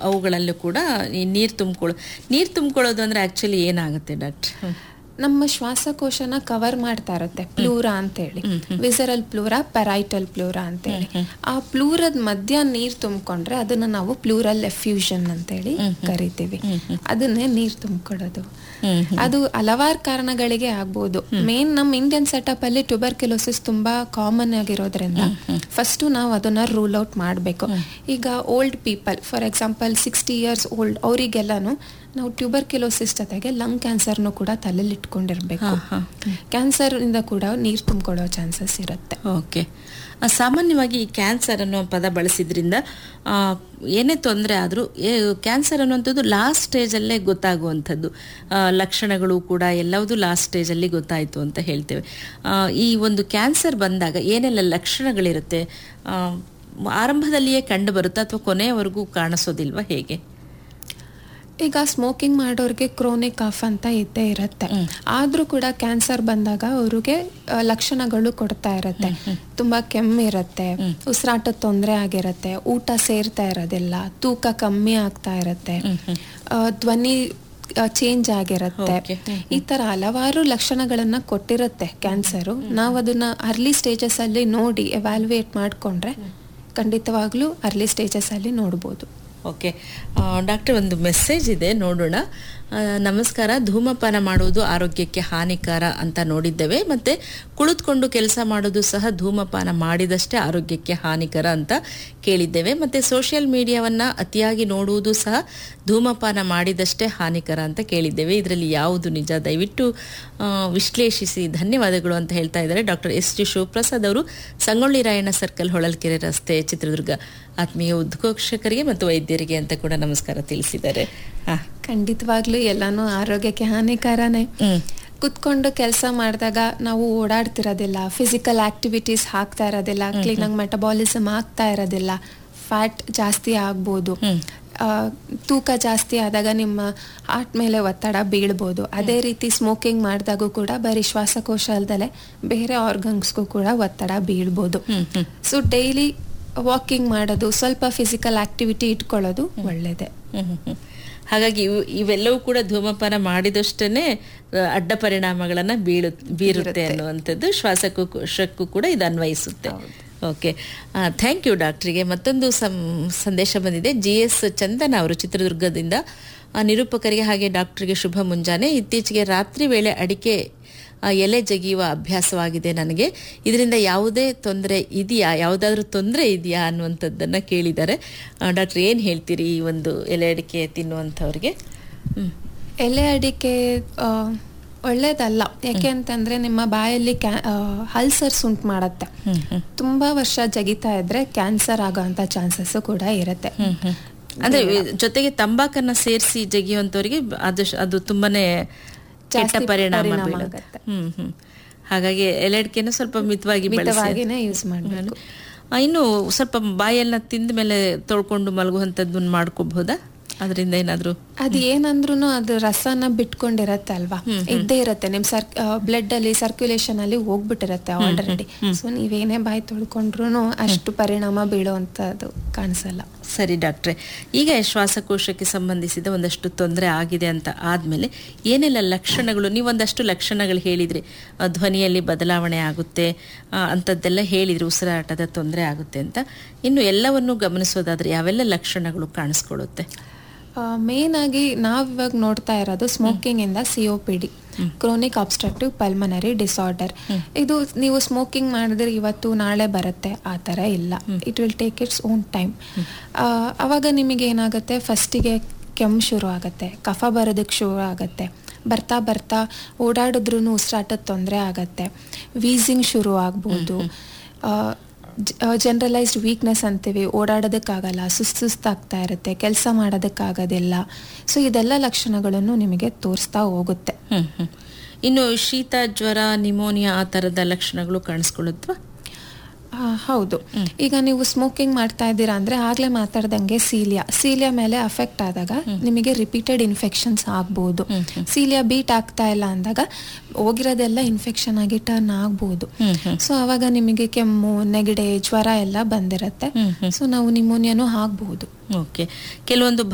ಅವುಗಳಲ್ಲೂ ಕೂಡ ಈ ನೀರು ತುಂಬಿಕೊಳ್ಳೋ ನೀರು ತುಂಬಿಕೊಳ್ಳೋದು ಅಂದರೆ ಆ್ಯಕ್ಚುಲಿ ಏನಾಗುತ್ತೆ ಡಾಕ್ಟ್ರ್ ನಮ್ಮ ಶ್ವಾಸಕೋಶನ ಕವರ್ ಮಾಡ್ತಾ ಇರುತ್ತೆ ಪ್ಲೂರಾ ಅಂತೇಳಿ ವಿಸರಲ್ ಪ್ಲೂರಾ ಪೆರೈಟಲ್ ಪ್ಲೂರಾ ಅಂತೇಳಿ ಆ ಪ್ಲೂರದ ಮಧ್ಯ ನೀರ್ ತುಂಬಿಕೊಂಡ್ರೆ ಅದನ್ನ ನಾವು ಪ್ಲೂರಲ್ ಎಫ್ಯೂಷನ್ ಅಂತೇಳಿ ಕರಿತೀವಿ ಅದನ್ನೇ ನೀರ್ ತುಂಬಿಕೊಡೋದು ಅದು ಹಲವಾರು ಕಾರಣಗಳಿಗೆ ಆಗ್ಬೋದು ಮೇನ್ ನಮ್ಮ ಇಂಡಿಯನ್ ಸೆಟಪ್ ಅಲ್ಲಿ ಟ್ಯೂಬರ್ಕ್ಯುಲೋಸಿಸ್ ತುಂಬಾ ಕಾಮನ್ ಆಗಿರೋದ್ರಿಂದ ಫಸ್ಟ್ ನಾವು ಅದನ್ನ ರೂಲ್ ಔಟ್ ಮಾಡಬೇಕು ಈಗ old people for example sixty years old ಅವರಿಗೆಲ್ಲಾನು ನಾವು ಟ್ಯೂಬರ್ಕ್ಯುಲೋಸಿಸ್ ಜೊತೆಗೆ ಲಂಗ್ ಕ್ಯಾನ್ಸರ್ನು ಕೂಡ ತಲೆಯಲ್ಲಿ ಇಟ್ಕೊಂಡಿರ್ಬೇಕು ಕ್ಯಾನ್ಸರ್ ಇಂದ ಕೂಡ ನೀರು ತುಂಬಿಕೊಳ್ಳೋ ಚಾನ್ಸಸ್ ಇರುತ್ತೆ ಓಕೆ ಆ, ಸಾಮಾನ್ಯವಾಗಿ ಈ ಕ್ಯಾನ್ಸರ್ ಅನ್ನೋ ಪದ ಬಳಸಿದ್ರಿಂದ ಆ, ಏನೇ ತೊಂದರೆ ಆದರೂ ಕ್ಯಾನ್ಸರ್ ಅನ್ನುವಂಥದ್ದು ಲಾಸ್ಟ್ ಸ್ಟೇಜಲ್ಲೇ ಗೊತ್ತಾಗುವಂಥದ್ದು ಆ, ಲಕ್ಷಣಗಳು ಕೂಡ ಎಲ್ಲವೂ ಲಾಸ್ಟ್ ಸ್ಟೇಜಲ್ಲಿ ಗೊತ್ತಾಯಿತು ಅಂತ ಹೇಳ್ತೇವೆ ಆ, ಈ ಒಂದು ಕ್ಯಾನ್ಸರ್ ಬಂದಾಗ ಏನೆಲ್ಲ ಲಕ್ಷಣಗಳಿರುತ್ತೆ ಆ, ಆರಂಭದಲ್ಲಿಯೇ ಕಂಡು ಬರುತ್ತಾ ಅಥವಾ ಕೊನೆಯವರೆಗೂ ಕಾಣಿಸೋದಿಲ್ವಾ ಹೇಗೆ ಈಗ ಸ್ಮೋಕಿಂಗ್ ಮಾಡೋರಿಗೆ ಕ್ರೋನಿಕ್ ಕಾಫ್ ಅಂತ ಇದ್ದೇ ಇರುತ್ತೆ ಆದ್ರೂ ಕೂಡ ಕ್ಯಾನ್ಸರ್ ಬಂದಾಗ ಅವ್ರಿಗೆ ಆ, ಲಕ್ಷಣಗಳು ಕೊಡ್ತಾ ಇರತ್ತೆ ತುಂಬಾ ಕೆಮ್ಮಿರತ್ತೆ ಉಸಿರಾಟದ ತೊಂದರೆ ಆಗಿರತ್ತೆ ಊಟ ಸೇರ್ತಾ ಇರೋದಿಲ್ಲ ತೂಕ ಕಮ್ಮಿ ಆಗ್ತಾ ಇರತ್ತೆ ಆ, ಧ್ವನಿ ಚೇಂಜ್ ಆಗಿರತ್ತೆ Okay. ಈ ತರ ಹಲವಾರು ಲಕ್ಷಣಗಳನ್ನ ಕೊಟ್ಟಿರುತ್ತೆ ಕ್ಯಾನ್ಸರು ನಾವು ಅದನ್ನ ಅರ್ಲಿ ಸ್ಟೇಜಸ್ ಅಲ್ಲಿ ನೋಡಿ ಎವ್ಯಾಲ್ಯೂಯೇಟ್ ಮಾಡ್ಕೊಂಡ್ರೆ ಖಂಡಿತವಾಗ್ಲೂ ಅರ್ಲಿ ಸ್ಟೇಜಸ್ ಅಲ್ಲಿ ನೋಡ್ಬೋದು ಓಕೆ ಡಾಕ್ಟರ್ ಒಂದು ಮೆಸೇಜ್ ಇದೆ ನೋಡೋಣ ಆ, ನಮಸ್ಕಾರ ಧೂಮಪಾನ ಮಾಡುವುದು ಆರೋಗ್ಯಕ್ಕೆ ಹಾನಿಕಾರ ಅಂತ ನೋಡಿದ್ದೇವೆ ಮತ್ತೆ ಕುಳಿತುಕೊಂಡು ಕೆಲಸ ಮಾಡೋದು ಸಹ ಧೂಮಪಾನ ಮಾಡಿದಷ್ಟೇ ಆರೋಗ್ಯಕ್ಕೆ ಹಾನಿಕರ ಅಂತ ಕೇಳಿದ್ದೇವೆ ಮತ್ತೆ ಸೋಷಿಯಲ್ ಮೀಡಿಯಾವನ್ನ ಅತಿಯಾಗಿ ನೋಡುವುದು ಸಹ ಧೂಮಪಾನ ಮಾಡಿದಷ್ಟೇ ಹಾನಿಕರ ಅಂತ ಕೇಳಿದ್ದೇವೆ ಇದರಲ್ಲಿ ಯಾವುದು ನಿಜ ದಯವಿಟ್ಟು ಆ, ವಿಶ್ಲೇಷಿಸಿ ಧನ್ಯವಾದಗಳು ಅಂತ ಹೇಳ್ತಾ ಇದ್ದಾರೆ ಡಾಕ್ಟರ್ ಎಸ್ ಟಿ ಶಿವಪ್ರಸಾದ್ ಅವರು ಸಂಗೊಳ್ಳಿ ರಾಯಣ್ಣ ಸರ್ಕಲ್ ಹೊಳಲ್ಕೆರೆ ರಸ್ತೆ ಚಿತ್ರದುರ್ಗ ಆತ್ಮೀಯ ಉದ್ಘೋಷಕರಿಗೆ ಮತ್ತು ವೈದ್ಯರಿಗೆ ಅಂತ ಕೂಡ ನಮಸ್ಕಾರ ತಿಳಿಸಿದ್ದಾರೆ ಹಾ ಖಂಡಿತವಾಗ್ಲೂ ಎಲ್ಲಾನು ಆರೋಗ್ಯಕ್ಕೆ ಹಾನಿಕಾರನೇ ಹ್ಮ್. ಕುತ್ಕೊಂಡು ಕೆಲಸ ಮಾಡಿದಾಗ ನಾವು ಓಡಾಡ್ತಿರೋದಿಲ್ಲ ಫಿಸಿಕಲ್ ಆಕ್ಟಿವಿಟೀಸ್ ಹಾಕ್ತಾ ಇರೋದಿಲ್ಲ ಕ್ಲೀನಾಗಿ ಮೆಟಬಾಲಿಸಮ್ ಆಗ್ತಾ ಇರೋದಿಲ್ಲ ಫ್ಯಾಟ್ ಜಾಸ್ತಿ ಆಗ್ಬೋದು ಆ, ತೂಕ ಜಾಸ್ತಿ ಆದಾಗ ನಿಮ್ಮ ಹಾರ್ಟ್ ಮೇಲೆ ಒತ್ತಡ ಬೀಳ್ಬೋದು ಅದೇ ರೀತಿ ಸ್ಮೋಕಿಂಗ್ ಮಾಡಿದಾಗೂ ಕೂಡ ಬರೀ ಶ್ವಾಸಕೋಶ ಅಲ್ದಲೆ ಬೇರೆ ಆರ್ಗನ್ಸ್ಗೂ ಕೂಡ ಒತ್ತಡ ಬೀಳ್ಬೋದು ಸೊ ಡೈಲಿ ವಾಕಿಂಗ್ ಮಾಡೋದು ಸ್ವಲ್ಪ ಫಿಸಿಕಲ್ ಆಕ್ಟಿವಿಟಿ ಇಟ್ಕೊಳ್ಳೋದು ಒಳ್ಳೇದೇ ಹ್ಮ್, ಹ್ಮ್, ಹ್ಮ್. ಹಾಗಾಗಿ ಇವು ಇವೆಲ್ಲವೂ ಕೂಡ ಧೂಮಪಾನ ಮಾಡಿದಷ್ಟೇ ಅಡ್ಡ ಪರಿಣಾಮಗಳನ್ನ ಬೀಳು ಬೀರುತ್ತೆ ಅನ್ನುವಂಥದ್ದು ಶ್ವಾಸಕೋಶಕ್ಕೂ ಕೂಡ ಇದು ಅನ್ವಯಿಸುತ್ತೆ ಓಕೆ ಥ್ಯಾಂಕ್ ಯು ಡಾಕ್ಟ್ರಿಗೆ ಮತ್ತೊಂದು ಸಂ ಸಂದೇಶ ಬಂದಿದೆ ಜಿ ಎಸ್ ಚಂದನ ಅವರು ಚಿತ್ರದುರ್ಗದಿಂದ ಆ, ನಿರೂಪಕರಿಗೆ ಹಾಗೆ ಡಾಕ್ಟ್ರಿಗೆ ಶುಭ ಮುಂಜಾನೆ ಇತ್ತೀಚೆಗೆ ರಾತ್ರಿ ವೇಳೆ ಅಡಿಕೆ ಆ, ಎಲೆ ಜಗಿಯುವ ಅಭ್ಯಾಸವಾಗಿದೆ ನನಗೆ ಇದರಿಂದ ಯಾವುದೇ ತೊಂದರೆ ಇದೆಯಾ ಯಾವುದಾದ್ರೂ ತೊಂದರೆ ಇದೆಯಾ ಅನ್ನುವಂಥದ್ದನ್ನು ಕೇಳಿದ್ದಾರೆ ಡಾಕ್ಟರ್ ಏನು ಹೇಳ್ತೀರಿ ಈ ಒಂದು ಎಲೆ ಅಡಿಕೆ ತಿನ್ನುವಂಥವ್ರಿಗೆ ಹ್ಮ್. ಎಲೆ ಅಡಿಕೆ ಆ, ಒಳ್ಳೇದಲ್ಲ ಯಾಕೆ ಅಂತಂದ್ರೆ ನಿಮ್ಮ ಬಾಯಲ್ಲಿ ಅಲ್ಸರ್ಸ್ ಉಂಟು ಮಾಡತ್ತೆ ತುಂಬಾ ವರ್ಷ ಜಗಿತಾ ಇದ್ರೆ ಕ್ಯಾನ್ಸರ್ ಆಗೋಂತ ಚಾನ್ಸಸ್ ಕೂಡ ಇರುತ್ತೆ ಅಂದ್ರೆ ಜೊತೆಗೆ ತಂಬಾಕನ್ನ ಸೇರಿಸಿ ಜಗಿಯುವಂಥವ್ರಿಗೆ ಅದು ಅದು ತುಂಬಾನೇ ಕೆಟ್ಟ ಜಾಸ್ತಿ ಪರಿಣಾಮ ಪರಿಣಾಮ ಬೀಳುತ್ತೆ ಆಗತ್ತೆ. ಹ್ಮ್ ಹ್ಮ್ ಹಾಗಾಗಿ ಎಲೆ ಅಡಿಕೆನ ಸ್ವಲ್ಪ ಮಿತವಾಗಿ ಬಳಸಿ ಮಿತವಾಗಿನೇ ಯೂಸ್ ಮಾಡಬೇಕು ಆ, ಇನ್ನು ಸ್ವಲ್ಪ ಬಾಯೆಲ್ಲ ತಿಂದ ಮೇಲೆ ತೊಳ್ಕೊಂಡು ಮಲಗುವಂಥದ್ದನ್ನ ಮಾಡ್ಕೋಬಹುದಾ ಅದರಿಂದ ಏನಾದರೂ ಅದು ಏನಂದ್ರೂ ಅದು ರಸನ ಬಿಟ್ಕೊಂಡಿರತ್ತೆ ಅಲ್ವಾ ಇದ್ದೇ ಇರತ್ತೆ ನಿಮ್ ಸರ್ ಬ್ಲಡ್ ಅಲ್ಲಿ ಸರ್ಕ್ಯುಲೇಷನ್ ಅಲ್ಲಿ ಹೋಗ್ಬಿಟ್ಟಿರತ್ತೆ ಆಲ್ರೆಡಿ ಸೊ ನೀವೇನೇ ಬಾಯಿ ತೊಳ್ಕೊಂಡ್ರು ಅಷ್ಟು ಪರಿಣಾಮ ಬೀಳುವಂತದ್ದು ಕಾಣಿಸಲ್ಲ ಸರಿ ಡಾಕ್ಟ್ರೆ ಈಗ ಶ್ವಾಸಕೋಶಕ್ಕೆ ಸಂಬಂಧಿಸಿದ ಒಂದಷ್ಟು ತೊಂದರೆ ಆಗಿದೆ ಅಂತ ಆದಮೇಲೆ ಏನೆಲ್ಲ ಲಕ್ಷಣಗಳು ನೀವು ಒಂದಷ್ಟು ಲಕ್ಷಣಗಳು ಹೇಳಿದ್ರಿ ಆ, ಧ್ವನಿಯಲ್ಲಿ ಬದಲಾವಣೆ ಆಗುತ್ತೆ ಆ, ಅಂಥದ್ದೆಲ್ಲ ಹೇಳಿದ್ರಿ ಉಸಿರಾಟದ ತೊಂದರೆ ಆಗುತ್ತೆ ಅಂತ ಇನ್ನು ಎಲ್ಲವನ್ನು ಗಮನಿಸೋದಾದ್ರೆ ಯಾವೆಲ್ಲ ಲಕ್ಷಣಗಳು ಕಾಣಿಸ್ಕೊಳ್ಳುತ್ತೆ ಮೇನ್ ಆಗಿ ನಾವ್ ಇವಾಗ ನೋಡ್ತಾ ಇರೋದು ಸ್ಮೋಕಿಂಗ್ ಇಂದ CO P D chronic obstructive pulmonary disorder ಇದು ನೀವು ಸ್ಮೋಕಿಂಗ್ ಮಾಡಿದ್ರೆ ಇವತ್ತು ನಾಳೆ ಬರುತ್ತೆ ಆ ಥರ ಇಲ್ಲ it will take its own time ಅವಾಗ ನಿಮಗೆ ಏನಾಗುತ್ತೆ ಫಸ್ಟಿಗೆ ಕೆಮ್ಮು ಶುರು ಆಗುತ್ತೆ ಕಫ ಬರೋದಕ್ಕೆ ಶುರು ಆಗುತ್ತೆ ಬರ್ತಾ ಬರ್ತಾ ಓಡಾಡಿದ್ರೂ ಉಸಿರಾಟದ ತೊಂದರೆ ಆಗತ್ತೆ ವೀಸಿಂಗ್ ಶುರು ಆಗ್ಬೋದು ಜನರಲೈಸ್ಡ್ ವೀಕ್ನೆಸ್ ಅಂತೀವಿ ಓಡಾಡೋದಕ್ಕಾಗಲ್ಲ ಸುಸ್ತು ಸುಸ್ತಾಗ್ತಾ ಇರುತ್ತೆ ಕೆಲಸ ಮಾಡೋದಕ್ಕಾಗೋದಿಲ್ಲ ಸೊ ಇದೆಲ್ಲ ಲಕ್ಷಣಗಳನ್ನು ನಿಮಗೆ ತೋರಿಸ್ತಾ ಹೋಗುತ್ತೆ ಹ್ಮ್ ಹ್ಮ್ ಇನ್ನು ಶೀತ ಜ್ವರ ನಿಮೋನಿಯಾ ಆ ಥರದ ಲಕ್ಷಣಗಳು ಕಾಣಿಸ್ಕೊಳ್ಳುತ್ತವಾ ಆ, ಹೌದು ಈಗ ನೀವು ಸ್ಮೋಕಿಂಗ್ ಮಾಡ್ತಾ ಇದ್ದೀರಾ ಅಂದ್ರೆ ಆಗ್ಲೇ ಮಾತಾಡ್ದಂಗೆ ಸೀಲಿಯಾ ಸೀಲಿಯಾ ಮೇಲೆ ಅಫೆಕ್ಟ್ ಆದಾಗ ನಿಮಗೆ ರಿಪೀಟೆಡ್ ಇನ್ಫೆಕ್ಷನ್ಸ್ ಆಗ್ಬೋದು ಸೀಲಿಯಾ ಬೀಟ್ ಆಗ್ತಾ ಇಲ್ಲ ಅಂದಾಗ ಹೋಗಿರೋದೆಲ್ಲ ಇನ್ಫೆಕ್ಷನ್ ಆಗಿ ಟರ್ನ್ ಆಗ್ಬೋದು ಸೊ ಅವಾಗ ನಿಮಗೆ ಕೆಮ್ಮು ನೆಗಡೆ ಜ್ವರ ಎಲ್ಲ ಬಂದಿರತ್ತೆ ಸೊ ನಾವು ನಿಮೋನಿಯಾನು ಆಗ್ಬಹುದು ಓಕೆ ಕೆಲವೊಂದು